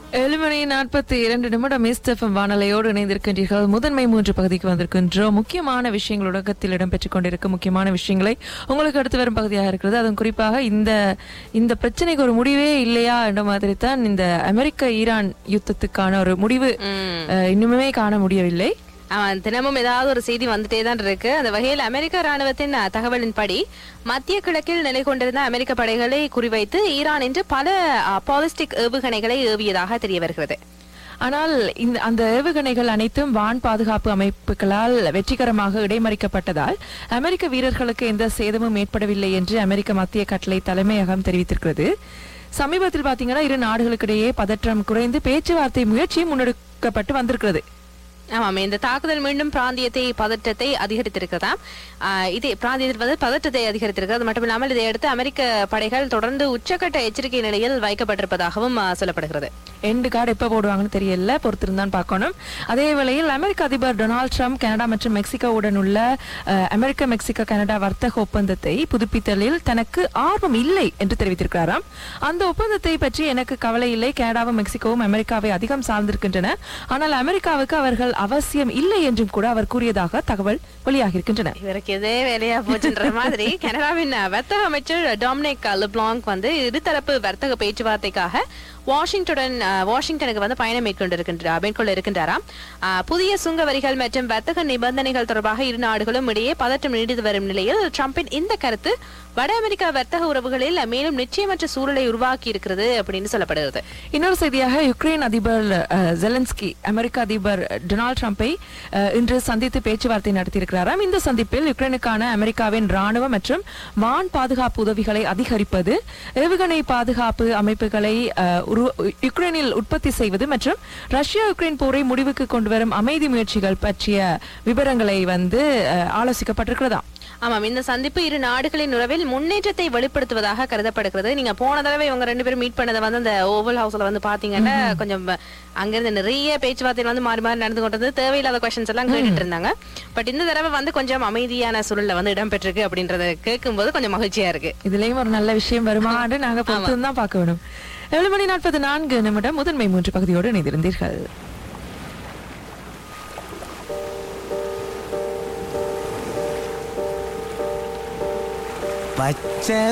ஏழு மணி நாற்பத்தி இரண்டு நிமிடம் எஸ்எஃப்எம் வானலையோடு இணைந்திருக்கின்றீர்கள் முதன்மை மூன்று பகுதிக்கு வந்திருக்கின்றோம் முக்கியமான விஷயங்கள் உலகத்தில் இடம்பெற்றுக் கொண்டிருக்கும் முக்கியமான விஷயங்களை உங்களுக்கு அடுத்து வரும் பகுதியாக இருக்கிறது அதுவும் குறிப்பாக இந்த இந்த பிரச்சனைக்கு ஒரு முடிவே இல்லையா என்ற மாதிரி தான் இந்த அமெரிக்க ஈரான் யுத்தத்துக்கான ஒரு முடிவு அஹ், இன்னுமே காண முடியவில்லை அவன் தினமும் ஏதாவது ஒரு செய்தி வந்துட்டே தான் இருக்கு அந்த வகையில் அமெரிக்க ராணுவத்தின் அஹ், தகவலின்படி மத்திய கிழக்கில் நிலை கொண்டிருந்த அமெரிக்க படைகளை குறிவைத்து ஈரான் இன்று பல பாலிஸ்டிக் ஏவுகணைகளை ஏவியதாக தெரிய வருகிறது ஆனால் இந்த அந்த ஏவுகணைகள் அனைத்தும் வான் பாதுகாப்பு அமைப்புகளால் வெற்றிகரமாக இடைமறிக்கப்பட்டதால் அமெரிக்க வீரர்களுக்கு எந்த சேதமும் ஏற்படவில்லை என்று அமெரிக்க மத்திய கட்டளை தலைமையகம் தெரிவித்திருக்கிறது சமீபத்தில் பாத்தீங்கன்னா இரு நாடுகளுக்கிடையே பதற்றம் குறைந்து பேச்சுவார்த்தை முயற்சி முன்னெடுக்கப்பட்டு வந்திருக்கிறது ஆமாம் இந்த தாக்குதல் மீண்டும் பிராந்தியத்தை பதற்றத்தை அதிகரித்திருக்கிறதா ஆஹ் இது பிராந்தியத்தில் வந்து பதற்றத்தை அதிகரித்திருக்கிறது அது மட்டும் இல்லாமல் இதையடுத்து அமெரிக்க படைகள் தொடர்ந்து உச்சக்கட்ட எச்சரிக்கை நிலையில் வைக்கப்பட்டிருப்பதாகவும் ஆஹ் சொல்லப்படுகிறது எண்டு கார்டு எப்ப போடுவாங்கன்னு தெரியல பொறுத்திருந்தான் பார்க்கணும் அதே வேளையில் அமெரிக்க அதிபர் டொனால்ட் ட்ரம்ப் கனடா மற்றும் மெக்சிகோவுடன் உள்ள அஹ், அமெரிக்க மெக்சிகோ கனடா வர்த்தக ஒப்பந்தத்தை புதுப்பித்தலில் தனக்கு ஆர்வம் இல்லை என்று தெரிவித்திருக்கிறாராம் அந்த ஒப்பந்தத்தை பற்றி எனக்கு கவலை இல்லை கனடாவும் மெக்சிகோவும் அமெரிக்காவை அதிகம் சார்ந்திருக்கின்றன ஆனால் அமெரிக்காவுக்கு அவர்கள் அவசியம் இல்லை என்றும் கூட அவர் கூறியதாக தகவல் வெளியாகியிருக்கின்றன இவருக்கு இதே வேலையா போச்சுன்ற மாதிரி கனடாவின் வர்த்தக அமைச்சர் டொமினிக் லெப்லாங்க் வந்து இருதரப்பு வர்த்தக பேச்சுவார்த்தைக்காக வாஷிங்டன் வாஷிங்டனுக்கு வந்து பயணம் மேற்கொண்டிருக்கின்றார் மேற்கொள்ள இருக்கின்றாராம் ஆஹ் புதிய சுங்க வரிகள் மற்றும் வர்த்தக நிபந்தனைகள் தொடர்பாக இரு நாடுகளும் இடையே பதற்றம் நீடித்து வரும் நிலையில் ட்ரம்பின் இந்த கருத்து வட அமெரிக்கா வர்த்தக உறவுகளில் மேலும் நிச்சயமற்ற சூழலை உருவாக்கி இருக்கிறது அப்படின்னு சொல்லப்படுகிறது இன்னொரு செய்தியாக யுக்ரைன் அதிபர் அஹ், ஜெலன்ஸ்கி அமெரிக்க அதிபர் டொனால்ட் ட்ரம்பை அஹ், இன்று சந்தித்து பேச்சுவார்த்தை நடத்தியிருக்கிறாராம் இந்த சந்திப்பில் யுக்ரைனுக்கான அமெரிக்காவின் ராணுவ மற்றும் வான் பாதுகாப்பு உதவிகளை அதிகரிப்பது ஏவுகணை பாதுகாப்பு அமைப்புகளை அஹ், உரு- யுக்ரைனில் உற்பத்தி செய்வது மற்றும் ரஷ்யா யுக்ரைன் போரை முடிவுக்கு கொண்டு வரும் அமைதி முயற்சிகள் பற்றிய விவரங்களை வந்து அஹ், ஆலோசிக்கப்பட்டிருக்கிறதா ஆமாம் இந்த சந்திப்பு இரு நாடுகளின் உறவில் முன்னேற்றத்தை வெளிப்படுத்துவதாக கருதப்படுகிறது நீங்க போன தடவை இவங்க ரெண்டு பேரும் மீட் பண்ணதை வந்து அந்த ஓவல் ஹவுஸ்ல வந்து பாத்தீங்கன்னா கொஞ்சம் அங்கிருந்து நிறைய பேச்சுவார்த்தைகள் வந்து மாறி மாறி நடந்து கொண்டது தேவையில்லாத கொஸ்டின்ஸ் எல்லாம் கேட்டுட்டு இருந்தாங்க பட் இந்த தடவை வந்து கொஞ்சம் அமைதியான சூழல்ல வந்து இடம்பெற்றிருக்கு அப்படின்றத கேட்கும்போது கொஞ்சம் மகிழ்ச்சியா இருக்கு இதுலயும் ஒரு நல்ல விஷயம் வருமான்னு நாங்க பொறுத்து தான் பார்க்க வேணும் ஏழு மணி நாற்பது நான்கு நிமிடம் முதன்மை மூன்று பகுதியோடு இணைந்திருந்தீர்கள் பச்சை